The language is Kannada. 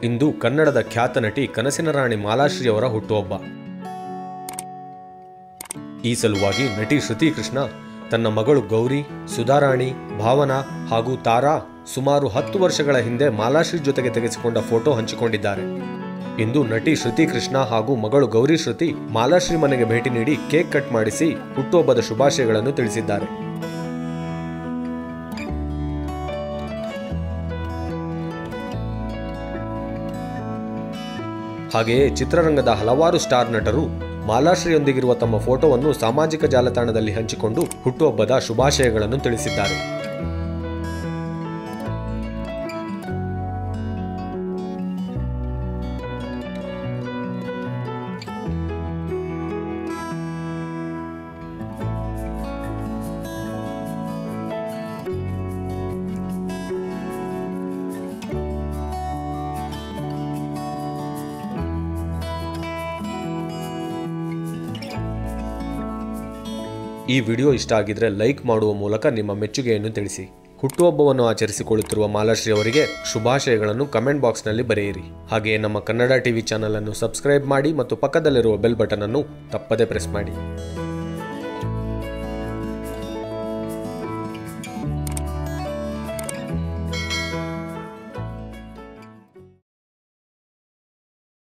ಇಂದು ಕನ್ನಡದ ಖ್ಯಾತ ನಟಿ ಕನಸಿನ ರಾಣಿ ಮಾಲಾಶ್ರೀ ಅವರ ಹುಟ್ಟುಹಬ್ಬ ಈ ಸಲುವಾಗಿ ನಟಿ ಶ್ರುತಿ ಕೃಷ್ಣ ತನ್ನ ಮಗಳು ಗೌರಿ ಸುಧಾರಾಣಿ ಭಾವನಾ ಹಾಗೂ ತಾರಾ ಸುಮಾರು ಹತ್ತು ವರ್ಷಗಳ ಹಿಂದೆ ಮಾಲಾಶ್ರೀ ಜೊತೆಗೆ ತೆಗೆಸಿಕೊಂಡ ಫೋಟೋ ಹಂಚಿಕೊಂಡಿದ್ದಾರೆ ಇಂದು ನಟಿ ಶ್ರುತಿ ಕೃಷ್ಣ ಹಾಗೂ ಮಗಳು ಗೌರಿ ಶ್ರುತಿ ಮಾಲಾಶ್ರೀ ಮನೆಗೆ ಭೇಟಿ ನೀಡಿ ಕೇಕ್ ಕಟ್ ಮಾಡಿಸಿ ಹುಟ್ಟುಹಬ್ಬದ ಶುಭಾಶಯಗಳನ್ನು ತಿಳಿಸಿದ್ದಾರೆ ಹಾಗೆಯೇ ಚಿತ್ರರಂಗದ ಹಲವಾರು ಸ್ಟಾರ್ ನಟರು ಮಾಲಾಶ್ರೀಯೊಂದಿಗಿರುವ ತಮ್ಮ ಫೋಟೋವನ್ನು ಸಾಮಾಜಿಕ ಜಾಲತಾಣದಲ್ಲಿ ಹಂಚಿಕೊಂಡು ಹುಟ್ಟುಹಬ್ಬದ ಶುಭಾಶಯಗಳನ್ನು ತಿಳಿಸಿದ್ದಾರೆ ಈ ವಿಡಿಯೋ ಇಷ್ಟ ಆಗಿದ್ರೆ ಲೈಕ್ ಮಾಡುವ ಮೂಲಕ ನಿಮ್ಮ ಮೆಚ್ಚುಗೆಯನ್ನು ತಿಳಿಸಿ ಹುಟ್ಟುಹಬ್ಬವನ್ನು ಆಚರಿಸಿಕೊಳ್ಳುತ್ತಿರುವ ಮಾಲಾಶ್ರೀ ಅವರಿಗೆ ಶುಭಾಶಯಗಳನ್ನು ಕಮೆಂಟ್ ಬಾಕ್ಸ್ನಲ್ಲಿ ಬರೆಯಿರಿ ಹಾಗೆಯೇ ನಮ್ಮ ಕನ್ನಡ ಟಿವಿ ಚಾನಲ್ ಅನ್ನು ಸಬ್ಸ್ಕ್ರೈಬ್ ಮಾಡಿ ಮತ್ತು ಪಕ್ಕದಲ್ಲಿರುವ ಬೆಲ್ ಬಟನ್ ಅನ್ನು ತಪ್ಪದೇ ಪ್ರೆಸ್ ಮಾಡಿ